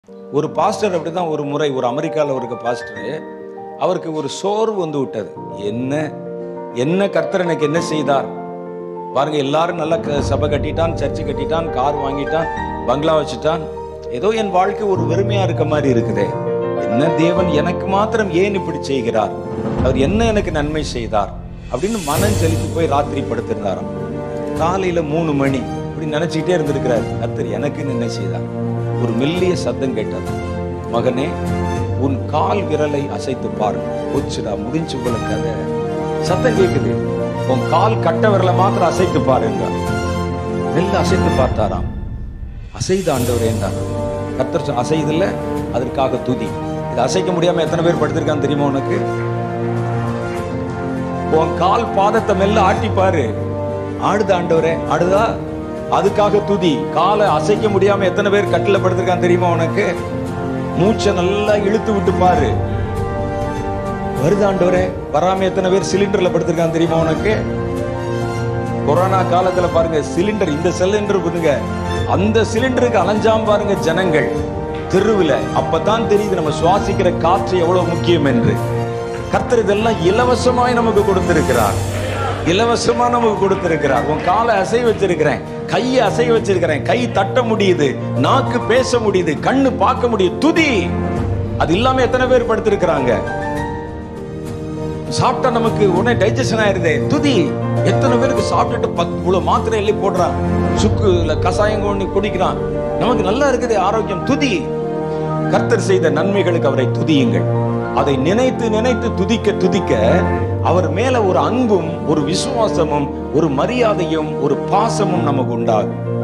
ஒரு பாஸ்டர் அப்படிதான் ஒரு முறை ஒரு அமெரிக்காவில் இருக்க பாஸ்டர் அவருக்கு ஒரு சோர்வு வந்து விட்டது என்ன என்ன கர்த்தர் எனக்கு என்ன செய்தார் பாருங்க எல்லாரும் நல்லா க- சபை கட்டிட்டான் சர்ச்சு கட்டிட்டான் கார் வாங்கிட்டான் பங்களா வச்சுட்டான் ஏதோ என் வாழ்க்கை ஒரு வெறுமையா இருக்க மாதிரி இருக்குதே என்ன தேவன் எனக்கு மாத்திரம் ஏன் இப்படி செய்கிறார் அவர் என்ன எனக்கு நன்மை செய்தார் அப்படின்னு மனம் செலுத்தி போய் ராத்திரி படுத்திருந்தாராம் காலையில மூணு மணி இப்படி நினைச்சுக்கிட்டே இருந்திருக்கிறார் கர்த்தர் எனக்கு என்ன செய்தார் ஒரு மெல்லிய சத்தம் கேட்டது மகனே உன் கால் விரலை அசைத்து பாரு போச்சுடா முடிஞ்சு போல கதை சத்தம் கேக்குது உன் கால் கட்ட விரலை மாத்திரம் அசைத்து பாரு என்றார் மெல்ல அசைத்து பார்த்தாராம் அசைத ஆண்டவர் என்றார் கர்த்தர் சொ- அசைதில்ல அதற்காக துதி இது அசைக்க முடியாம எத்தனை பேர் படுத்திருக்கான்னு தெரியுமா உனக்கு உன் கால் பாதத்தை மெல்ல ஆட்டி பாரு ஆடுதா ஆண்டவரே ஆடுதா அதுக்காக துதி காலை அசைக்க முடியாம எத்தனை பேர் கட்டில படுத்திருக்கான் தெரியுமா உனக்கு மூச்சை நல்லா இழுத்து விட்டு பாரு வருது ஆண்டவரே வராம எத்தனை பேர் சிலிண்டர்ல படுத்திருக்கான் தெரியுமா உனக்கு கொரோனா காலத்துல பாருங்க சிலிண்டர் இந்த சிலிண்டர் பாருங்க அந்த சிலிண்டருக்கு அலைஞ்சாம் பாருங்க ஜனங்கள் தெருவுல அப்பதான் தெரியுது நம்ம சுவாசிக்கிற காற்று எவ்வளவு முக்கியம் என்று கர்த்தர் இதெல்லாம் இலவசமாய் நமக்கு கொடுத்திருக்கிறார் இலவசமா நமக்கு கொடுத்திருக்கிறார் உன் காலை அசை வச்சிருக்கிறேன் கையை அசை வச்சிருக்கிறேன் கை தட்ட முடியுது நாக்கு பேச முடியுது கண்ணு பார்க்க முடியுது துதி அது இல்லாம எத்தனை பேர் படுத்திருக்கிறாங்க சாப்பிட்டா நமக்கு உடனே டைஜஷன் ஆயிருதே துதி எத்தனை பேருக்கு சாப்பிட்டுட்டு பத்து இவ்வளவு மாத்திரை எள்ளி போடுறான் சுக்கு இல்ல கசாயம் கொண்டு குடிக்கிறான் நமக்கு நல்லா இருக்குது ஆரோக்கியம் துதி கர்த்தர் செய்த நன்மைகளுக்கு அவரை துதியுங்கள் அதை நினைத்து நினைத்து துதிக்க துதிக்க அவர் மேல ஒரு அன்பும் ஒரு விசுவாசமும் ஒரு மரியாதையும் ஒரு பாசமும் நமக்கு உண்டாகும்